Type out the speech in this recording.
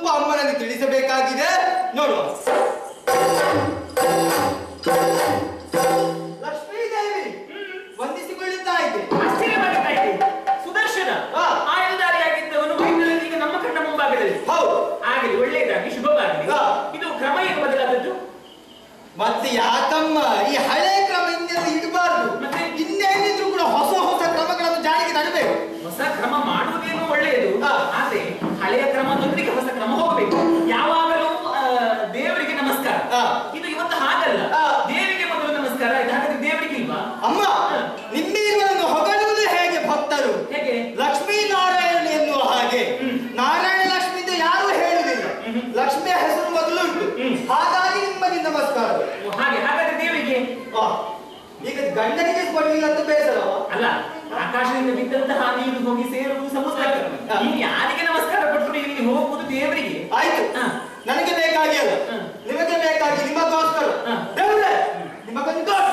ಸ್ವಲ್ಪ ಅಮ್ಮನಲ್ಲಿ ತಿಳಿಸಬೇಕಾಗಿದೆ ನೋಡುವ ಲಕ್ಷ್ಮೀ ದೇವಿ ವಂದಿಸಿಕೊಳ್ಳುತ್ತಾ ಇದ್ದೆ ಆಶ್ಚರ್ಯ ಮಾಡುತ್ತಾ ಇದೆ ಸುದರ್ಶನ ಹಾ. ಆಯುಧಾರಿಯಾಗಿದ್ದವನು ವೈದ್ಯರಲ್ಲಿ ಈಗ ನಮ್ಮ ಕಣ್ಣ ಮುಂಭಾಗದಲ್ಲಿ ಹೌದು ಆಗಲಿ ಒಳ್ಳೆಯದಾಗಿ ಶುಭವಾಗಲಿ ಹಾ. ಇದು ಕ್ರಮ ಏನು ಬದಲಾದದ್ದು ಮತ್ತೆ ಯಾಕಮ್ಮ ಈ ಹಳೆ ಕ್ರಮ ಇನ್ನೆಲ್ಲ ಇಡಬಾರ್ದು ಮತ್ತೆ? ಇನ್ನೇನಿದ್ರು ಕೂಡ ಹೊಸ ಹೊಸ ಕ್ರಮಗಳನ್ನು ಜಾರಿಗೆ ತರಬೇಕು ಹೊಸ ಕ್ರಮ ಮಾಡುವುದೇನು ಒಳ್ಳೆಯದು ಹಾ. ಆದ್ರೆ ಹಳೆಯ ಕ್ರಮದೊಂದಿಗೆ ಹೊಸ ಕ್ರಮ ಹೋಗಬೇಕು ಯಾವಾಗಲೂ ಆ, ದೇವರಿಗೆ ನಮಸ್ಕಾರ ಹಾ. ಇದು ಇವತ್ತು ಹಾಗಲ್ಲ ಹಾ. ದೇವರಿಗೆ ಮೊದಲು ನಮಸ್ಕಾರ ಆಯ್ತು ಹಾಗಾದ್ರೆ ದೇವರಿಗೆ ಇಲ್ವಾ ಅಮ್ಮ ನಿಮ್ಮೀರುವನ್ನು ಹೊಗಳುವುದು ಹೇಗೆ ಭಕ್ತರು ಹೇಗೆ ಲಕ್ಷ್ಮೀ ನಾರಾಯಣ ಎನ್ನುವ ಹಾಗೆ ಹ್ಮ್. ನಾರಾಯಣ ಲಕ್ಷ್ಮಿ ಅಂತ ಯಾರು ಹೇಳುವುದಿಲ್ಲ ಹ್ಮ್. ಲಕ್ಷ್ಮಿಯ ಹೆಸರು ಮೊದಲುಂಟು ಹ್ಮ್. ಹಾಗಾಗಿ ನಿಮಗೆ ನಮಸ್ಕಾರ ಓ, ಹಾಗೆ ಹಾಗಾದ್ರೆ ದೇವರಿಗೆ ಆ, ಈಗ ಗಂಡನಿಗೆ ಕೊಡಲಿಲ್ಲ ಅಂತ ಬೇಸರವ ಅಲ್ಲ ಆಕಾಶದಿಂದ ಬಿದ್ದಂತಹ ನೀರು ಹೋಗಿ ಸೇರುವುದು ಸಮುದ್ರ ಹಾ. ನೀವು ಯಾರಿಗೆ ನಮಸ್ಕಾರ ಕೊಟ್ಟರು ಇಲ್ಲಿ ಹೋಗುವುದು ದೇವರಿಗೆ ಆಯ್ತು ಹಾ. ನನಗೆ ಬೇಕಾಗಿ ಅಲ್ಲ ಹ್ಮ್. ನಿಮಗೆ ಬೇಕಾಗಿ ನಿಮಗೋಸ್ಕರ ಹ್ಮ್. ದೇವ್ರೆ ನಿಮಗೊಂದು ದೊಡ್ಡ